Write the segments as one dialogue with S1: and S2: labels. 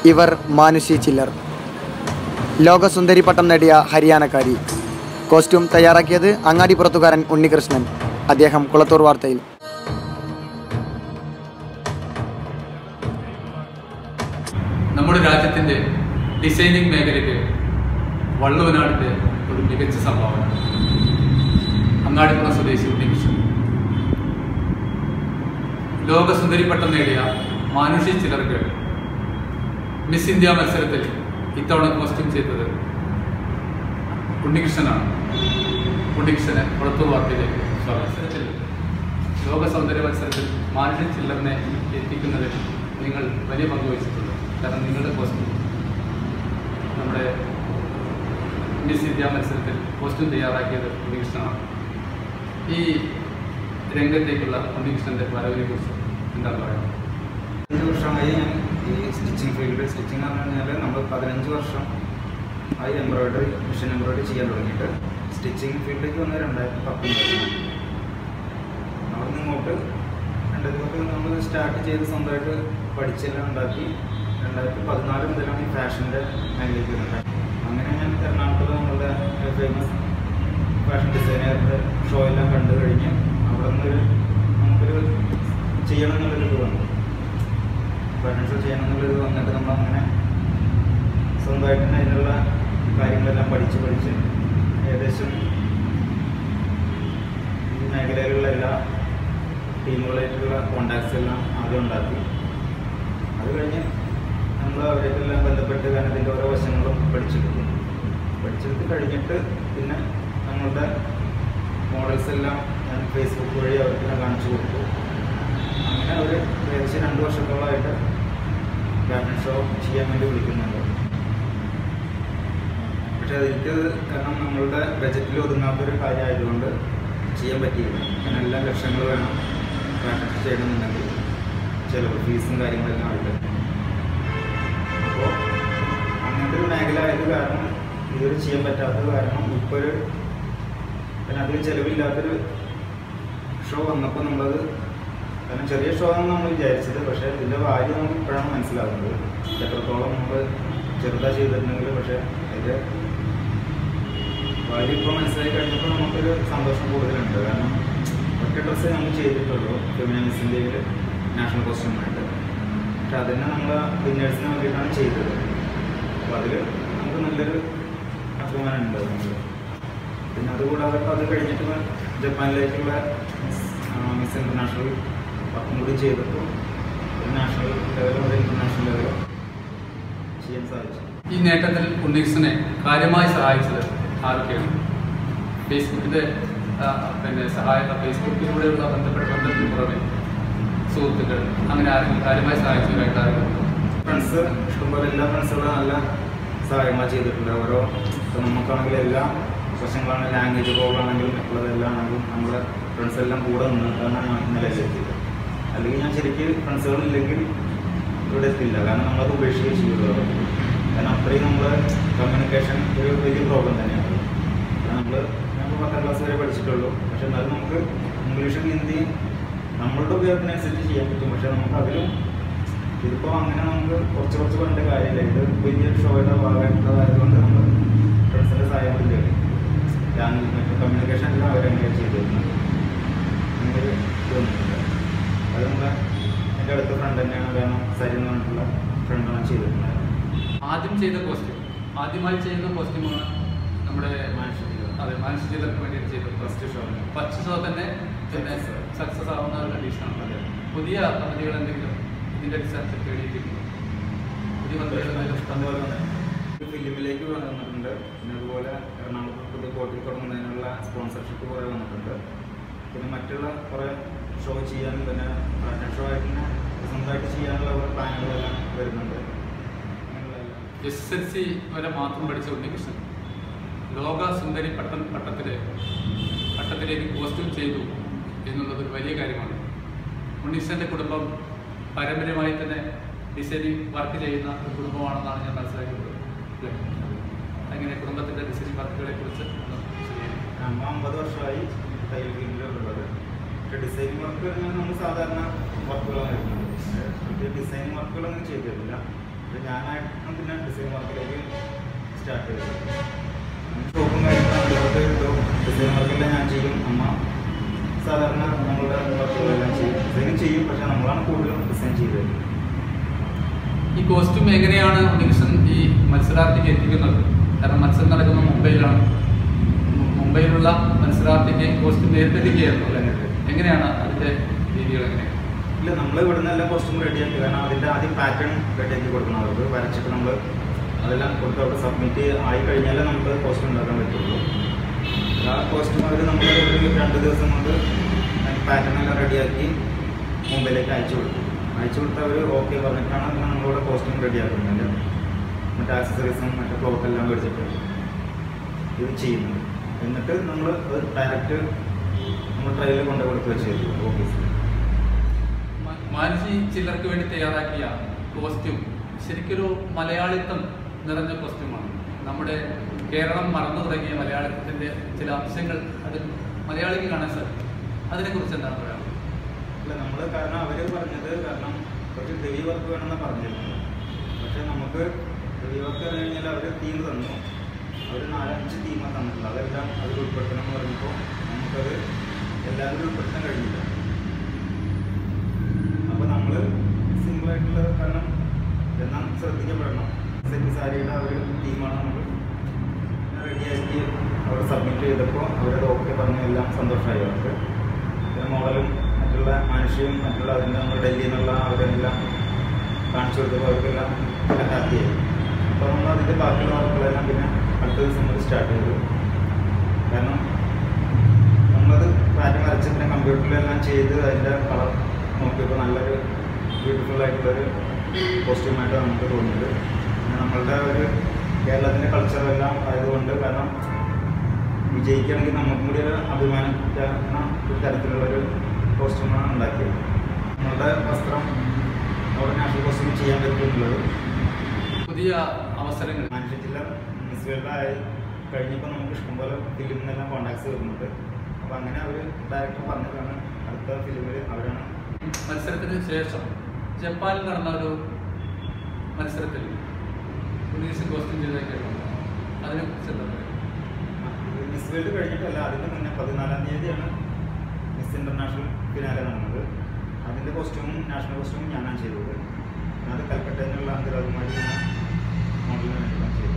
S1: ഇവർ മാനുഷി ചില്ലർ ലോകസുന്ദരി പട്ടം നേടിയ ഹരിയാനക്കാരി കോസ്റ്റ്യൂം തയ്യാറാക്കിയത് അങ്ങാടിപ്പുറത്തുകാരൻ ഉണ്ണികൃഷ്ണൻ അദ്ദേഹം കുളത്തൂർ വാർത്തയിൽ
S2: നമ്മുടെ രാജ്യത്തിൻ്റെ ഡിസൈനിങ് മേഖലയ്ക്ക് വള്ളുവനാടിൻ്റെ ഒരു മികച്ച സംഭാവന അങ്ങാടിപ്പുറ സ്വദേശി ഉണ്ണികൃഷ്ണൻ ലോകസുന്ദരി പട്ടം നേടിയ മാനുഷി ചിലർക്ക് മിസ് ഇന്ത്യ മത്സരത്തിൽ ഇത്തവണ കോസ്റ്റ്യൂം ചെയ്തത് ഉണ്ണികൃഷ്ണനാണ് ഉണ്ണികൃഷ്ണനെ പുറത്തു വാർത്തയിലേക്ക് സ്വാഗതം. മത്സരത്തിൽ ലോക സൗന്ദര്യ മത്സരത്തിൽ മാനുഷി ചില്ലറിനെ എത്തിക്കുന്നതിൽ നിങ്ങൾ വലിയ പങ്ക് വഹിച്ചിട്ടുണ്ട് കാരണം നിങ്ങളുടെ കോസ്റ്റ്യൂം നമ്മുടെ മിസ് ഇന്ത്യ മത്സരത്തിൽ കോസ്റ്റ്യൂം തയ്യാറാക്കിയത് ഉണ്ണികൃഷ്ണനാണ് ഈ രംഗത്തേക്കുള്ള ഉണ്ണികൃഷ്ണന്റെ വരവിനെ കുറിച്ച് എന്താണ് പറയുന്നത്
S3: അഞ്ച് വർഷമായി ഞാൻ ഈ സ്റ്റിച്ചിങ് ഫീൽഡിൽ സ്റ്റിച്ചിങ് എന്ന് പറഞ്ഞു കഴിഞ്ഞാൽ നമ്മൾ പതിനഞ്ച് വർഷം ആയി എംബ്രോയിഡറി മെഷീൻ എംബ്രോയിഡറി ചെയ്യാൻ തുടങ്ങിയിട്ട് സ്റ്റിച്ചിങ് ഫീൽഡിലേക്ക് വന്നത് രണ്ടായിരത്തി പത്തൊമ്പതിൽ അവിടെ നിന്ന് ഇങ്ങോട്ട് രണ്ടായിരത്തി പത്ത് നമ്മൾ സ്റ്റാർട്ട് ചെയ്ത് സ്വന്തമായിട്ട് പഠിച്ചെല്ലാം ഉണ്ടാക്കി രണ്ടായിരത്തി പതിനാല് മുതലാണ് ഈ ഫാഷൻ്റെ മേഖലയ്ക്ക് വരുന്നത് അങ്ങനെ ഞാൻ എറണാകുളത്ത് നമ്മളുടെ ഫേമസ് ഫാഷൻ ഡിസൈനറുടെ ഷോ എല്ലാം കണ്ടു കഴിഞ്ഞ് അവിടെ നിന്നൊരു നമുക്കൊരു ചെയ്യണം എന്നുള്ളൊരു ഇത് വന്നു ഫാഷൻ ഷോ ചെയ്യണം എന്നുള്ളൊരു വന്നിട്ട് നമ്മൾ അങ്ങനെ സ്വന്തമായിട്ട് തന്നെ അതിനുള്ള കാര്യങ്ങളെല്ലാം പഠിച്ച് പഠിച്ച് ഏകദേശം ഈ മേഖലയിലുള്ള എല്ലാ ടീമുകളായിട്ടുള്ള കോണ്ടാക്ട്സ് എല്ലാം ആദ്യം ഉണ്ടാക്കി അത് കഴിഞ്ഞ് നമ്മൾ അവരായിട്ടെല്ലാം ബന്ധപ്പെട്ട് കാരണം ഇതിൻ്റെ ഓരോ വശങ്ങളും പഠിച്ചെടുത്തു പഠിച്ചെടുത്ത് കഴിഞ്ഞിട്ട് പിന്നെ നമ്മളുടെ മോഡൽസ് എല്ലാം ഞാൻ ഫേസ്ബുക്ക് വഴി അവർക്ക് കാണിച്ചു കൊടുത്തു അങ്ങനെ അവർ ഏകദേശം രണ്ട് വർഷത്തോളമായിട്ട് ഫാഷൻ ഷോ ചെയ്യാൻ വേണ്ടി വിളിക്കുന്നുണ്ട് പക്ഷെ അതെനിക്ക് കാരണം നമ്മളുടെ ബജറ്റിൽ ഒതുങ്ങാത്തൊരു കാര്യമായതുകൊണ്ട് ചെയ്യാൻ പറ്റിയില്ല കാരണം എല്ലാം ലക്ഷങ്ങൾ വേണം ഫാഷൻ ഷോ ചെയ്യണമെന്നുണ്ടെങ്കിൽ ചിലവ് ഫീസും കാര്യങ്ങളെല്ലാം ആയിട്ട് അപ്പോൾ അങ്ങനത്തെ ഒരു മേഖല ആയത് കാരണം ഇതൊരു ചെയ്യാൻ പറ്റാത്തത് കാരണം ഇപ്പോൾ ഒരു പിന്നെ അധികം ചിലവില്ലാത്തൊരു ഷോ വന്നപ്പോൾ നമ്മളത് കാരണം ചെറിയ ഷോ ആണ് നമ്മൾ വിചാരിച്ചത് പക്ഷേ ഇതിൻ്റെ വാല്യൂ നമുക്ക് ഇപ്പോഴാണ് മനസ്സിലാകുന്നത് എത്രത്തോളം നമ്മൾ ചെറുതായി ചെയ്തിട്ടുണ്ടെങ്കിൽ പക്ഷേ അതിൻ്റെ വാല്യൂ ഇപ്പോൾ മനസ്സിലായി കഴിഞ്ഞപ്പോൾ നമുക്കൊരു സന്തോഷം കൂടുതലുണ്ട് കാരണം ഒറ്റ ഡ്രസ്സേ നമ്മൾ ചെയ്തിട്ടുള്ളൂ ഫെമിനിസിൻ്റെ നാഷണൽ കോസ്റ്റ്യൂമായിട്ട് പക്ഷെ അതിനെ നമ്മൾ വിന്നേഴ്സിന് വേണ്ടിയിട്ടാണ് ചെയ്തത് അപ്പോൾ അതിൽ നമുക്ക് നല്ലൊരു അഭിമാനം ഉണ്ട് നമുക്ക് പിന്നെ അതുകൂടാതെ ഇപ്പോൾ അത് കഴിഞ്ഞിട്ട് ജപ്പാനിലേക്കുള്ള മിസ് ഇൻ്റർനാഷണൽ വർക്കും കൂടി ചെയ്തപ്പോൾ ഒരു നാഷണൽ ലെവലും ഒരു ഇൻ്റർനാഷണൽ ലെവലും ചെയ്യാൻ സാധിച്ചു
S2: ഈ നേട്ടത്തിൽ ഉണ്ണികൃഷ്ണനെ കാര്യമായി സഹായിച്ചത് ആരൊക്കെയാണ് ഫേസ്ബുക്കിന്റെ ആ, പിന്നെ സഹായ ഫേസ്ബുക്കിലൂടെയുള്ള ബന്ധപ്പെട്ട ബന്ധത്തിന് പുറമെ സുഹൃത്തുക്കൾ അങ്ങനെ ആരെങ്കിലും കാര്യമായി സഹായിച്ചവരായിട്ട് ആരെങ്കിലും
S3: ഫ്രണ്ട്സ് ഇഷ്ടംപോലെ എല്ലാ ഫ്രണ്ട്സുകളും നല്ല സഹായങ്ങൾ ചെയ്തിട്ടുണ്ട് ഓരോ ഇപ്പം നമുക്കാണെങ്കിൽ എല്ലാ പ്രശ്നങ്ങളാണ് ലാംഗ്വേജ് പ്രോബ്ലം ആണെങ്കിലും മറ്റുള്ളതെല്ലാം ആണെങ്കിലും നമ്മുടെ ഫ്രണ്ട്സ് എല്ലാം കൂടെ നിന്നിട്ടാണ് ഞാൻ ഇന്നലെ എത്തിയത് അല്ലെങ്കിൽ ഞാൻ ശരിക്കും ഫ്രണ്ട്സുകളില്ലെങ്കിൽ ഇവിടെ എത്തില്ല കാരണം നമ്മളത് ഉപേക്ഷിക്കുകയും ചെയ്യുള്ളൂ കാരണം അത്രയും നമ്മൾ കമ്മ്യൂണിക്കേഷൻ ഒരു വലിയ പ്രോബ്ലം തന്നെയാണ് കാരണം നമ്മൾ ഞങ്ങൾ പത്താം ക്ലാസ് വരെ പഠിച്ചിട്ടുള്ളൂ പക്ഷെ എന്നാലും നമുക്ക് ഇംഗ്ലീഷും ഹിന്ദിയും നമ്മളുടെ ഉപയോഗത്തിനനുസരിച്ച് ചെയ്യാൻ പറ്റും പക്ഷെ നമുക്ക് അതിലും ഇതിപ്പോൾ അങ്ങനെ നമുക്ക് കുറച്ച് കുറച്ച് പറഞ്ഞിട്ട് കാര്യമില്ല ഇത് വലിയൊരു ഷോയുടെ ഭാഗമായിട്ടുള്ളതായതുകൊണ്ട് നമ്മൾ ഫ്രണ്ട്സിൻ്റെ സഹായം കൊണ്ട് തേടി ലാംഗ്വേജ് മറ്റു കമ്മ്യൂണിക്കേഷൻ എല്ലാം അവരെങ്ങനെയാണ് ചെയ്തിരുന്നത് അങ്ങനെ ഒരു ഇത് വന്നിട്ടുണ്ട് അത് നമ്മുടെ എൻ്റെ അടുത്ത ഫ്രണ്ട് തന്നെയാണ് കാരണം സരി എന്ന് പറഞ്ഞിട്ടുള്ള ഫ്രണ്ടാണ് ചെയ്തിട്ടുണ്ടായിരുന്നത്
S2: ആദ്യം ചെയ്ത കോസ്റ്റ്യൂം ആദ്യമായി ചെയ്യുന്ന കോസ്റ്റ്യൂമാണ് നമ്മുടെ അതെ മാനുഷികർക്ക് വേണ്ടിയിട്ട് ചെയ്തത് ഫസ്റ്റ് ഷോ ഫസ്റ്റ് ഷോ തന്നെ പിന്നെ സക്സസ് ആവുന്ന ഒരു കണ്ടീഷനാണ് അതെ പുതിയ പദ്ധതികൾ എന്തെങ്കിലും ഇതിന്റെ അടിസ്ഥാനത്തിൽ തേടിയിട്ടിരുന്നു പുതിയ പദ്ധതികൾ എന്തെങ്കിലും
S3: അതുപോലെ തന്നെ ഒരു ഫിലിമിലേക്ക് വന്നിട്ടുണ്ട് പിന്നെ അതുപോലെ എറണാകുളത്ത് പുതിയ കോട്ടിൽ തുടങ്ങുന്നതിനുള്ള സ്പോൺസർഷിപ്പ് കുറേ വന്നിട്ടുണ്ട് പിന്നെ മറ്റുള്ള കുറേ ഷോ ചെയ്യാനും പിന്നെ ഫാഷൻ ഷോ ആയിട്ട് തന്നെ സ്വന്തമായിട്ട് ചെയ്യാനുള്ള കുറേ പ്ലാനുകളെല്ലാം വരുന്നുണ്ട് അങ്ങനെയുള്ള എല്ലാം
S2: എസ് എസ് എൽ സി വരെ മാത്രം പഠിച്ച ഉണ്ണികൃഷ്ണൻ ലോക സുന്ദരി പട്ടം പട്ടത്തിലെ പട്ടത്തിലേക്ക് കോസ്റ്റ്യൂം ചെയ്തു എന്നുള്ളത് ഒരു വലിയ കാര്യമാണ് ഉണ്ണികൃഷ്ണൻ്റെ കുടുംബം പാരമ്പര്യമായി തന്നെ ഡിസൈനിങ് വർക്ക് ചെയ്യുന്ന ഒരു കുടുംബമാണെന്നാണ് ഞാൻ മനസ്സിലാക്കിയത് അല്ലേ അങ്ങനെ കുടുംബത്തിൻ്റെ ഡിസൈനിങ് വർക്കുകളെ കുറിച്ച് ഒന്ന് വിശദീകരിക്കുക.
S3: അമ്മ അമ്പത് വർഷമായി തയ്യൽ ഫീൽഡിലുള്ളത് പക്ഷേ ഡിസൈനിങ് വർക്ക് നമ്മൾ സാധാരണ വർക്കുകളാണ് വരുന്നത് പക്ഷേ ഡിസൈനിങ് വർക്കുകളൊന്നും ചെയ്തിട്ടില്ല ഇത് ഞാനായിട്ടാണ് പിന്നെ ഡിസൈൻ വർക്കിലേക്ക് സ്റ്റാർട്ട് ചെയ്തത് ഷോപ്പും കാര്യങ്ങളും അതുകൊണ്ട് ഡിസൈൻ വർക്കെല്ലാം ഞാൻ ചെയ്യും അമ്മ സാധാരണ നമ്മളുടെ വർക്കുകളെല്ലാം ചെയ്യും ഡിസൈൻ ചെയ്യും പക്ഷെ നമ്മളാണ് കൂടുതലും ഡിസൈൻ ചെയ്തത്
S2: ഈ കോസ്റ്റ്യൂം എങ്ങനെയാണ് ഉണ്ണികൃഷ്ണൻ ഈ മത്സരാർത്ഥിക്ക് എത്തിക്കുന്നത് കാരണം മത്സരം നടക്കുന്നത് മുംബൈയിലാണ് മു- മുംബൈയിലുള്ള മത്സരാർത്ഥിക്ക് കോസ്റ്റ്യൂം നേരിട്ടെത്തിക്കുകയായിരുന്നു അല്ലേ എങ്ങനെയാണ് അതിന്റെ രീതികൾ എങ്ങനെയാണ്
S3: ഇല്ല നമ്മൾ ഇവിടുന്ന് എല്ലാം കോസ്റ്റ്യൂം റെഡിയാക്കി കാരണം അതിൻ്റെ ആദ്യം പാറ്റേൺ റെഡിയാക്കി കൊടുക്കണം അവർക്ക് വരച്ചിട്ട് നമ്മൾ അതെല്ലാം കൊടുത്ത് അവിടെ സബ്മിറ്റ് ആയി കഴിഞ്ഞാലേ നമുക്ക് കോസ്റ്റ്യൂം ഉണ്ടാക്കാൻ പറ്റുള്ളൂ ആ കോസ്റ്റ്യൂം അവർ നമ്മൾ ഒരു രണ്ട് ദിവസം കൊണ്ട് പാറ്റേൺ എല്ലാം റെഡിയാക്കി മുംബൈയിലേക്ക് അയച്ചു കൊടുത്തു അയച്ചു കൊടുത്ത് അവർ ഓക്കെ പറഞ്ഞിട്ടാണ് പിന്നെ നമ്മളിവിടെ കോസ്റ്റ്യൂം റെഡിയാക്കുന്നത് മറ്റേ ആക്സസറീസും മറ്റേ ക്ലോത്ത് എല്ലാം മേടിച്ചിട്ട് ഇത് ചെയ്യുന്നത് എന്നിട്ട് നമ്മൾ അത് ഡയറക്റ്റ് നമ്മൾ ട്രെയിനിൽ കൊണ്ടു കൊടുക്കുക ചെയ്തു ഓഫീസിൽ
S2: മ- മാനസി ചിലർക്ക് വേണ്ടി തയ്യാറാക്കിയ കോസ്റ്റ്യൂം ശരിക്കൊരു മലയാളിത്തം നിറഞ്ഞ കോസ്റ്റ്യൂമാണ് നമ്മുടെ കേരളം മറന്നു തുടങ്ങിയ മലയാളിത്തത്തിന്റെ ചില അംശങ്ങൾ അതിൽ മലയാളിക്ക് കാണാൻ സാധിക്കും അതിനെക്കുറിച്ച് എന്താണ് പറയാനുള്ളത്
S3: അല്ല നമ്മൾ കാരണം അവർ പറഞ്ഞത് കാരണം കുറച്ച് ഹെവി വർക്ക് വേണമെന്ന് പറഞ്ഞിരുന്നത് പക്ഷേ നമുക്ക് ഹെവി വർക്ക് പറഞ്ഞു കഴിഞ്ഞാൽ അവർ തീം തന്നു അവർ നാലഞ്ച് തീമാണ് തന്നിട്ടുള്ളത് അതെല്ലാം അതിൽ ഉൾപ്പെടുത്തണം എന്ന് പറഞ്ഞപ്പോൾ നമുക്കത് എല്ലാവരും ഉൾപ്പെടുത്താൻ കഴിഞ്ഞില്ല അപ്പോൾ നമ്മൾ സിമ്പിളായിട്ടുള്ള കാരണം എന്നാൽ ശ്രദ്ധിക്കപ്പെടണം സെറ്റ് സാരിയുടെ ഒരു തീമാണ് നമ്മൾ റെഡിയാക്കി അവിടെ സബ്മിറ്റ് ചെയ്തപ്പോൾ അവരത് ഓക്കെ പറഞ്ഞു എല്ലാം സന്തോഷമായി അവർക്ക് പിന്നെ മോഡലും മറ്റുള്ള മനുഷ്യയും മറ്റുള്ള അതിൻ്റെ നമ്മൾ ഡൽഹിയിൽ നിന്നുള്ള അവരെല്ലാം കാണിച്ചു കൊടുത്തപ്പോൾ അവർക്കെല്ലാം നല്ല ഹാപ്പിയായി അപ്പോൾ നമ്മൾ അതിൻ്റെ ബാക്കിയുള്ള വർക്കുകളെല്ലാം പിന്നെ അടുത്ത ദിവസം മുതൽ സ്റ്റാർട്ട് ചെയ്തു കാരണം നമ്മളത് പാറ്റേൺ വരച്ച് പിന്നെ കമ്പ്യൂട്ടറിലെല്ലാം ചെയ്ത് അതിൻ്റെ കളർ നോക്കിയപ്പോൾ നല്ലൊരു ബ്യൂട്ടിഫുൾ ആയിട്ടുള്ളൊരു കോസ്റ്റ്യൂമായിട്ട് നമുക്ക് തോന്നിയത് പിന്നെ നമ്മളുടെ ഒരു കേരളത്തിൻ്റെ കൾച്ചറെല്ലാം ആയതുകൊണ്ട് കാരണം വിജയിക്കുകയാണെങ്കിൽ നമുക്കും കൂടി ഒരു അഭിമാനം തരുന്ന ഒരു തരത്തിലുള്ളൊരു കോസ്റ്റ്യൂമാണ് ഉണ്ടാക്കിയത് നമ്മളുടെ വസ്ത്രം അവിടെ നാഷണൽ കോസ്റ്റ്യൂം ചെയ്യാൻ പറ്റുമെന്നുള്ളത്
S2: പുതിയ അവസരങ്ങൾ
S3: മനുഷ്യ ജില്ല മിസ് വേൾഡ് ആയി കഴിഞ്ഞപ്പോൾ നമുക്ക് ഇഷ്ടംപോലെ ഫിലിമിൽ നിന്നെല്ലാം കോണ്ടാക്ട്സ് വരുന്നുണ്ട് അപ്പോൾ അങ്ങനെ അവർ ഡയറക്ടർ പറഞ്ഞതാണ് അടുത്ത ഫിലിമിൽ അവരാണ്
S2: മത്സരത്തിന് ശേഷം ജപ്പാനിൽ നടന്ന ഒരു മത്സരത്തിൽ ഉണ്ണീസ് കോസ്റ്റ്യൂം ചെയ്തേക്കായിരുന്നു അതിനെക്കുറിച്ച് എന്താ പറയുക
S3: മിസ് വേൾഡ് കഴിഞ്ഞിട്ടല്ല അതിന് മുന്നേ പതിനാലാം തീയതിയാണ് മിസ് ഇന്റർനാഷണൽ ഫിനാലെ നടന്നത് അതിൻ്റെ കോസ്റ്റ്യൂമും നാഷണൽ കോസ്റ്റ്യൂമും ഞാനാണ് ചെയ്തത് ഞാൻ അത് കൽക്കട്ടയിൽ നിന്നുള്ള അന്തരാകുമാരി എന്ന മോഡലിന് വേണ്ടിയിട്ടാണ് ചെയ്തത്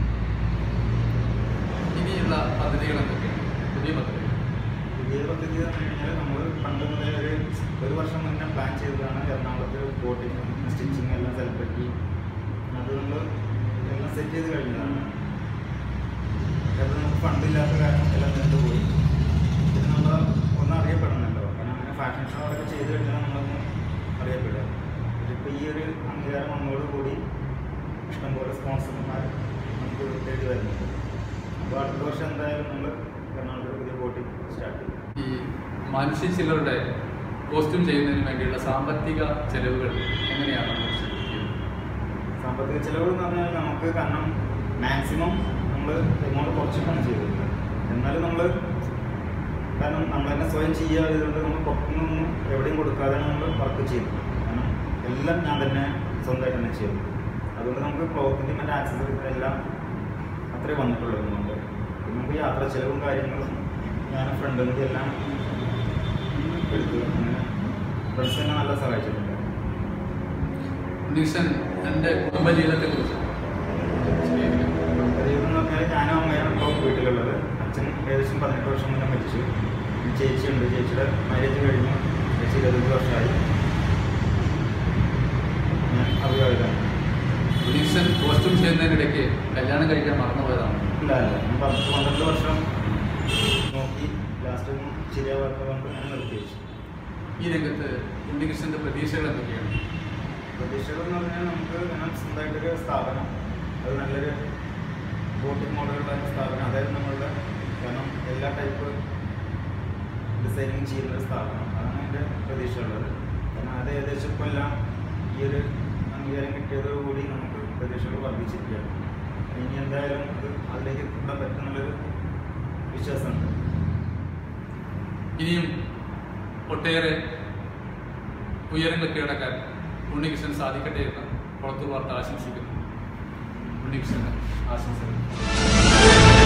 S2: ഇനിയുള്ള പദ്ധതികൾ എന്തൊക്കെയാണ് പുതിയ പദ്ധതികൾ
S3: പുതിയ പദ്ധതി എന്ന് പറഞ്ഞു കഴിഞ്ഞാൽ നമ്മൾ പണ്ട് മുതലേ ഒരു ഒരു വർഷം മുന്നേ പ്ലാൻ ചെയ്തതാണ് എറണാകുളത്ത് ബോട്ടിങ് സ്റ്റിച്ചിങ് എല്ലാം സെലിബ്രിറ്റി അത് നമ്മൾ എല്ലാം സെറ്റ് ചെയ്ത് കഴിഞ്ഞതാണ് അത് നമുക്ക് ഫണ്ടില്ലാത്ത കാരണം എല്ലാം നിന്ന് പോയി പിന്നെ നമ്മൾ ഒന്ന് അറിയപ്പെടണമല്ലോ കാരണം അങ്ങനെ ഫാഷൻ ഷോ ഒക്കെ ചെയ്ത് കഴിഞ്ഞാൽ നമ്മളൊന്ന് അറിയപ്പെടുക ഇപ്പോൾ ഈ ഒരു അംഗീകാരം വന്നതോടുകൂടി ഇഷ്ടംപോലെ സ്പോൺസർമാർ നമുക്ക് തേടി വരുന്നുണ്ട് അപ്പോൾ അടുത്ത വർഷം എന്തായാലും നമ്മൾ എറണാകുളത്ത് പുതിയ ബോട്ടിങ് സ്റ്റാർട്ട് ചെയ്യും
S2: ഈ മനുഷ്യ ചിലരുടെ കോസ്റ്റ്യൂം ചെയ്യുന്നതിന് വേണ്ടിയുള്ള സാമ്പത്തിക ചെലവുകൾ എങ്ങനെയാണ് നമ്മൾ ശ്രദ്ധിക്കുന്നത്
S3: സാമ്പത്തിക ചിലവ് എന്ന് പറഞ്ഞാൽ നമുക്ക് കാരണം മാക്സിമം നമ്മൾ എമൗണ്ട് കുറച്ചിട്ടാണ് ചെയ്തത് എന്നാലും നമ്മൾ കാരണം നമ്മൾ തന്നെ സ്വയം ചെയ്യുക ആയതുകൊണ്ട് നമ്മൾ പുറത്തുനിന്നൊന്നും എവിടെയും കൊടുക്കാതെ നമ്മൾ വർക്ക് ചെയ്തു കാരണം എല്ലാം ഞാൻ തന്നെ സ്വന്തമായിട്ട് തന്നെ ചെയ്തു അതുകൊണ്ട് നമുക്ക് ക്ലോത്തിൻ്റെ മറ്റേ ആക്സസറീസ് എല്ലാം അത്രേ വന്നിട്ടുള്ളൂ എന്നുണ്ട് പിന്നെ നമുക്ക് യാത്രാ ചിലവും കാര്യങ്ങളും ഞാൻ ഫ്രണ്ടിൽ നിന്ന് എല്ലാം എടുത്തു അങ്ങനെ ഫ്രണ്ട്സ് തന്നെ നല്ല സഹായിച്ചിട്ടുണ്ട്
S2: ഉണ്ണീഷൻ എൻ്റെ കുടുംബജീവിതത്തെക്കുറിച്ച് വിശദീകരിക്കാം.
S3: എന്ന് പറഞ്ഞാൽ ഞാനും അമ്മയാണ് ഇപ്പോൾ വീട്ടിലുള്ളത് അച്ഛൻ ഏകദേശം പതിനെട്ട് വർഷം മുന്നേ മരിച്ചു പിന്നെ ചേച്ചിയുണ്ട് ചേച്ചിയുടെ മാരേജ് കഴിഞ്ഞു ചേച്ചി ഇരുപത്തഞ്ച് വർഷമായി ഞാൻ അവിവാഹിതമാണ്
S2: ഉണ്ണീഷൻ കോസ്റ്റ്യൂം ചെയ്യുന്നതിനിടയ്ക്ക് കല്യാണം കഴിക്കാൻ മറന്നുപോയതാണ്
S3: ഇല്ല അല്ല ഞാൻ പത്ത് പന്ത്രണ്ട് വർഷം നോക്കി ലാസ്റ്റ് ഒന്നും ശരിയാവാത്തത് കൊണ്ട് ഞാൻ നിർത്തി വെച്ചു
S2: ഈ രംഗത്ത് ഉണ്ണികൃഷ്ണൻ്റെ പ്രതീക്ഷകൾ എന്തൊക്കെയാണ്
S3: പ്രതീക്ഷകൾ എന്ന് പറഞ്ഞാൽ നമുക്ക് ഞാൻ സ്വന്തമായിട്ടൊരു സ്ഥാപനം അത് നല്ലൊരു ബോട്ടിക് മോഡലുള്ള ഒരു സ്ഥാപനം അതായത് നമ്മളുടെ കാരണം എല്ലാ ടൈപ്പ് ഡിസൈനിങ് ചെയ്യുന്ന ഒരു സ്ഥാപനം അതാണ് എൻ്റെ പ്രതീക്ഷ ഉള്ളത് കാരണം അത് ഏകദേശം ഇപ്പോൾ എല്ലാം ഈ ഒരു അംഗീകാരം കിട്ടിയതോടുകൂടി നമുക്ക് പ്രതീക്ഷകൾ വർദ്ധിച്ചിരിക്കുകയാണ് ഇനി എന്തായാലും അത് അതിലേക്ക് എത്താൻ പറ്റുന്നുള്ളൊരു വിശ്വാസമുണ്ട്
S2: ഇനിയും ഒട്ടേറെ ഉയരങ്ങൾ കീഴടക്കാൻ ഉണ്ണികൃഷ്ണൻ സാധിക്കട്ടെ എന്ന് പുറത്തു വാർത്ത ആശംസിക്കുന്നു ഉണ്ണികൃഷ്ണന് ആശംസകൾ